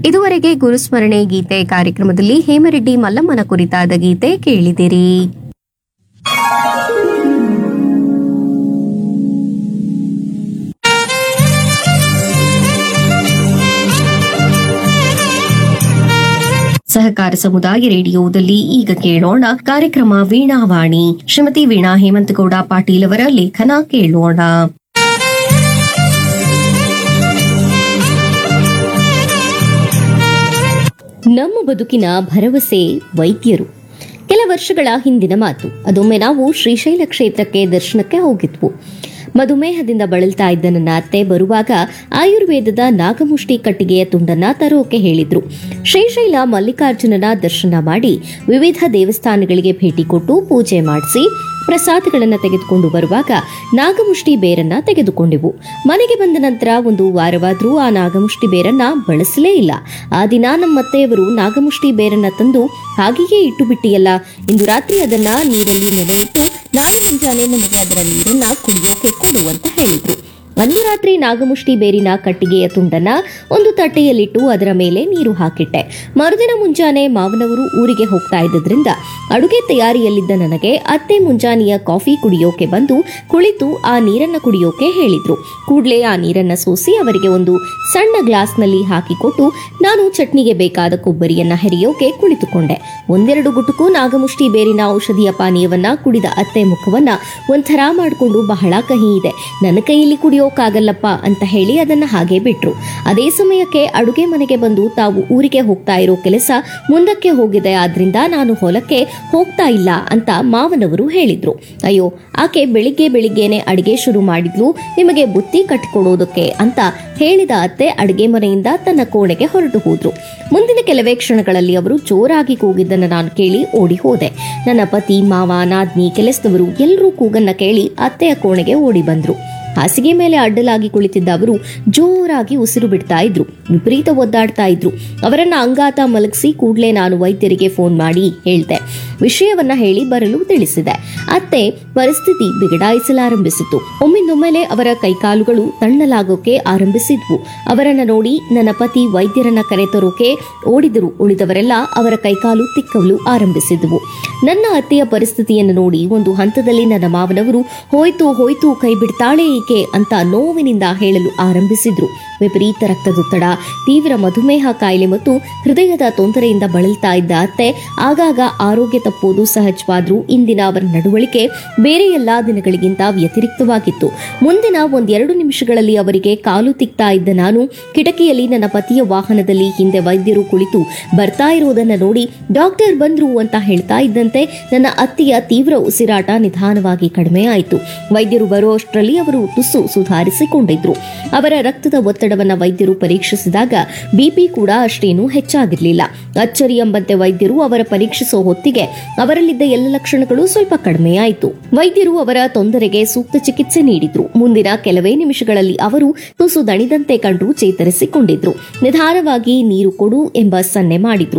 ಇದುವರೆಗೆ ಗುರುಸ್ಮರಣೆ ಗೀತೆ ಕಾರ್ಯಕ್ರಮದಲ್ಲಿ ಹೇಮರೆಡ್ಡಿ ಮಲ್ಲಮ್ಮನ ಕುರಿತಾದ ಗೀತೆ ಕೇಳಿದಿರಿ ಸಹಕಾರ ಸಮುದಾಯ ರೇಡಿಯೋದಲ್ಲಿ ಈಗ ಕೇಳೋಣ ಕಾರ್ಯಕ್ರಮ ವೀಣಾವಾಣಿ ಶ್ರೀಮತಿ ವೀಣಾ ಹೇಮಂತಗೌಡ ಪಾಟೀಲ್ ಅವರ ಲೇಖನ ಕೇಳೋಣ ನಮ್ಮ ಬದುಕಿನ ಭರವಸೆ ವೈದ್ಯರು ಕೆಲ ವರ್ಷಗಳ ಹಿಂದಿನ ಮಾತು ಅದೊಮ್ಮೆ ನಾವು ಶ್ರೀಶೈಲ ಕ್ಷೇತ್ರಕ್ಕೆ ದರ್ಶನಕ್ಕೆ ಹೋಗಿದ್ವು ಮಧುಮೇಹದಿಂದ ಬಳಲ್ತಾ ಇದ್ದ ನನ್ನ ಅತ್ತೆ ಬರುವಾಗ ಆಯುರ್ವೇದದ ನಾಗಮುಷ್ಟಿ ಕಟ್ಟಿಗೆಯ ತುಂಡನ್ನ ತರೋಕೆ ಹೇಳಿದ್ರು ಶ್ರೀಶೈಲ ಮಲ್ಲಿಕಾರ್ಜುನನ ದರ್ಶನ ಮಾಡಿ ವಿವಿಧ ದೇವಸ್ಥಾನಗಳಿಗೆ ಭೇಟಿ ಕೊಟ್ಟು ಪೂಜೆ ಮಾಡಿಸಿ ಪ್ರಸಾದಗಳನ್ನು ತೆಗೆದುಕೊಂಡು ಬರುವಾಗ ನಾಗಮುಷ್ಟಿ ಬೇರನ್ನ ತೆಗೆದುಕೊಂಡೆವು ಮನೆಗೆ ಬಂದ ನಂತರ ಒಂದು ವಾರವಾದರೂ ಆ ನಾಗಮುಷ್ಟಿ ಬೇರನ್ನ ಬಳಸಲೇ ಇಲ್ಲ ಆ ದಿನ ನಮ್ಮತ್ತೆಯವರು ನಾಗಮುಷ್ಟಿ ಬೇರನ್ನ ತಂದು ಹಾಗೆಯೇ ಇಟ್ಟು ಬಿಟ್ಟಿಯಲ್ಲ ಇಂದು ರಾತ್ರಿ ಅದನ್ನ ನೀರಲ್ಲಿ ನೆನೆಯಿಟ್ಟು ನಾಳೆ ಮುಂಜಾನೆ ನಮಗೆ ಅದರ ನೀರನ್ನ ಕುಡಿಯೋಕೆ ಕೊಡು ಅಂತ ಹೇಳಿದ್ರು ಅಂದು ರಾತ್ರಿ ನಾಗಮುಷ್ಟಿ ಬೇರಿನ ಕಟ್ಟಿಗೆಯ ತುಂಡನ್ನ ಒಂದು ತಟ್ಟೆಯಲ್ಲಿಟ್ಟು ಅದರ ಮೇಲೆ ನೀರು ಹಾಕಿಟ್ಟೆ ಮರುದಿನ ಮುಂಜಾನೆ ಮಾವನವರು ಊರಿಗೆ ಹೋಗ್ತಾ ಇದ್ದರಿಂದ ಅಡುಗೆ ತಯಾರಿಯಲ್ಲಿದ್ದ ನನಗೆ ಅತ್ತೆ ಮುಂಜಾನೆಯ ಕಾಫಿ ಕುಡಿಯೋಕೆ ಬಂದು ಕುಳಿತು ಆ ನೀರನ್ನ ಕುಡಿಯೋಕೆ ಹೇಳಿದ್ರು ಕೂಡಲೇ ಆ ನೀರನ್ನ ಸೋಸಿ ಅವರಿಗೆ ಒಂದು ಸಣ್ಣ ಗ್ಲಾಸ್ನಲ್ಲಿ ಹಾಕಿಕೊಟ್ಟು ನಾನು ಚಟ್ನಿಗೆ ಬೇಕಾದ ಕೊಬ್ಬರಿಯನ್ನ ಹೆರಿಯೋಕೆ ಕುಳಿತುಕೊಂಡೆ ಒಂದೆರಡು ಗುಟುಕು ನಾಗಮುಷ್ಟಿ ಬೇರಿನ ಔಷಧಿಯ ಪಾನೀಯವನ್ನ ಕುಡಿದ ಅತ್ತೆ ಮುಖವನ್ನ ಒಂಥರ ಮಾಡಿಕೊಂಡು ಬಹಳ ಕಹಿ ಇದೆ ನನ್ನ ಕೈಯಲ್ಲಿ ಕುಡಿಯೋಕ್ಕಾಗಲ್ಲಪ್ಪ ಅಂತ ಹೇಳಿ ಅದನ್ನ ಹಾಗೆ ಬಿಟ್ರು ಅದೇ ಸಮಯಕ್ಕೆ ಅಡುಗೆ ಮನೆಗೆ ಬಂದು ತಾವು ಊರಿಗೆ ಹೋಗ್ತಾ ಇರೋ ಕೆಲಸ ಮುಂದಕ್ಕೆ ಹೋಗಿದೆ ಆದ್ರಿಂದ ನಾನು ಹೊಲಕ್ಕೆ ಹೋಗ್ತಾ ಇಲ್ಲ ಅಂತ ಮಾವನವರು ಹೇಳಿದ್ರು ಅಯ್ಯೋ ಆಕೆ ಬೆಳಿಗ್ಗೆ ಬೆಳಿಗ್ಗೆನೆ ಅಡಿಗೆ ಶುರು ಮಾಡಿದ್ಲು ನಿಮಗೆ ಬುತ್ತಿ ಕಟ್ಟಿಕೊಡೋದಕ್ಕೆ ಅಂತ ಹೇಳಿದ ಅತ್ತೆ ಅಡಿಗೆ ಮನೆಯಿಂದ ತನ್ನ ಕೋಣೆಗೆ ಹೊರಟು ಹೋದ್ರು ಮುಂದಿನ ಕೆಲವೇ ಕ್ಷಣಗಳಲ್ಲಿ ಅವರು ಜೋರಾಗಿ ಕೂಗಿದ್ದನ್ನು ನಾನು ಕೇಳಿ ಓಡಿ ಹೋದೆ ನನ್ನ ಪತಿ ಮಾವ ನಾದ್ನಿ ಕೆಲಸದವರು ಎಲ್ಲರೂ ಕೂಗನ್ನ ಕೇಳಿ ಅತ್ತೆಯ ಕೋಣೆಗೆ ಓಡಿ ಬಂದ್ರು ಹಾಸಿಗೆ ಮೇಲೆ ಅಡ್ಡಲಾಗಿ ಕುಳಿತಿದ್ದ ಅವರು ಜೋರಾಗಿ ಉಸಿರು ಬಿಡ್ತಾ ಇದ್ರು ವಿಪರೀತ ಒದ್ದಾಡ್ತಾ ಇದ್ರು ಅವರನ್ನ ಅಂಗಾತ ಮಲಗಿಸಿ ಕೂಡಲೇ ನಾನು ವೈದ್ಯರಿಗೆ ಫೋನ್ ಮಾಡಿ ಹೇಳ್ದೆ ವಿಷಯವನ್ನ ಹೇಳಿ ಬರಲು ತಿಳಿಸಿದೆ ಅತ್ತೆ ಪರಿಸ್ಥಿತಿ ಬಿಗಡಾಯಿಸಲಾರಂಭಿಸಿತು ಒಮ್ಮಿಂದೊಮ್ಮೆಲೆ ಅವರ ಕೈಕಾಲುಗಳು ತಣ್ಣಲಾಗೋಕೆ ಆರಂಭಿಸಿದ್ವು ಅವರನ್ನ ನೋಡಿ ನನ್ನ ಪತಿ ವೈದ್ಯರನ್ನ ಕರೆತರೋಕೆ ಓಡಿದರು ಉಳಿದವರೆಲ್ಲ ಅವರ ಕೈಕಾಲು ತಿಕ್ಕಲು ಆರಂಭಿಸಿದ್ವು ನನ್ನ ಅತ್ತೆಯ ಪರಿಸ್ಥಿತಿಯನ್ನು ನೋಡಿ ಒಂದು ಹಂತದಲ್ಲಿ ನನ್ನ ಮಾವನವರು ಹೋಯ್ತು ಹೋಯ್ತು ಕೈ ಬಿಡ್ತಾಳೆ ಈಕೆ ಅಂತ ನೋವಿನಿಂದ ಹೇಳಲು ಆರಂಭಿಸಿದ್ರು ವಿಪರೀತ ರಕ್ತದೊತ್ತಡ ತೀವ್ರ ಮಧುಮೇಹ ಕಾಯಿಲೆ ಮತ್ತು ಹೃದಯದ ತೊಂದರೆಯಿಂದ ಬಳಲ್ತಾ ಇದ್ದ ಅತ್ತೆ ಆಗಾಗ ಆರೋಗ್ಯ ತಪ್ಪುವುದು ಸಹಜವಾದ್ರೂ ಇಂದಿನ ಅವರ ನಡವಳಿಕೆ ಬೇರೆ ಎಲ್ಲಾ ದಿನಗಳಿಗಿಂತ ವ್ಯತಿರಿಕ್ತವಾಗಿತ್ತು ಮುಂದಿನ ಒಂದೆರಡು ನಿಮಿಷಗಳಲ್ಲಿ ಅವರಿಗೆ ಕಾಲು ತಿಕ್ತಾ ಇದ್ದ ನಾನು ಕಿಟಕಿಯಲ್ಲಿ ನನ್ನ ಪತಿಯ ವಾಹನದಲ್ಲಿ ಹಿಂದೆ ವೈದ್ಯರು ಕುಳಿತು ಬರ್ತಾ ಇರುವುದನ್ನ ನೋಡಿ ಡಾಕ್ಟರ್ ಬಂದ್ರು ಅಂತ ಹೇಳ್ತಾ ಇದ್ದಂತೆ ನನ್ನ ಅತ್ತೆಯ ತೀವ್ರ ಉಸಿರಾಟ ನಿಧಾನವಾಗಿ ಕಡಿಮೆ ಆಯಿತು ವೈದ್ಯರು ಬರುವಷ್ಟರಲ್ಲಿ ಅವರು ತುಸು ಸುಧಾರಿಸಿಕೊಂಡಿದ್ರು ಅವರ ರಕ್ತದ ಒತ್ತಡವನ್ನ ವೈದ್ಯರು ಪರೀಕ್ಷಿಸಿದಾಗ ಬಿಪಿ ಕೂಡ ಅಷ್ಟೇನೂ ಹೆಚ್ಚಾಗಿರಲಿಲ್ಲ ಅಚ್ಚರಿ ಎಂಬಂತೆ ವೈದ್ಯರು ಅವರ ಪರೀಕ್ಷಿಸೋ ಹೊತ್ತಿಗೆ ಅವರಲ್ಲಿದ್ದ ಎಲ್ಲ ಲಕ್ಷಣಗಳು ಸ್ವಲ್ಪ ಕಡಿಮೆಯಾಯಿತು ವೈದ್ಯರು ಅವರ ತೊಂದರೆಗೆ ಸೂಕ್ತ ಚಿಕಿತ್ಸೆ ನೀಡಿದ್ರು ಮುಂದಿನ ಕೆಲವೇ ನಿಮಿಷಗಳಲ್ಲಿ ಅವರು ತುಸು ದಣಿದಂತೆ ಕಂಡು ಚೇತರಿಸಿಕೊಂಡಿದ್ರು ನಿಧಾನವಾಗಿ ನೀರು ಕೊಡು ಎಂಬ ಸನ್ನೆ ಮಾಡಿದ್ರು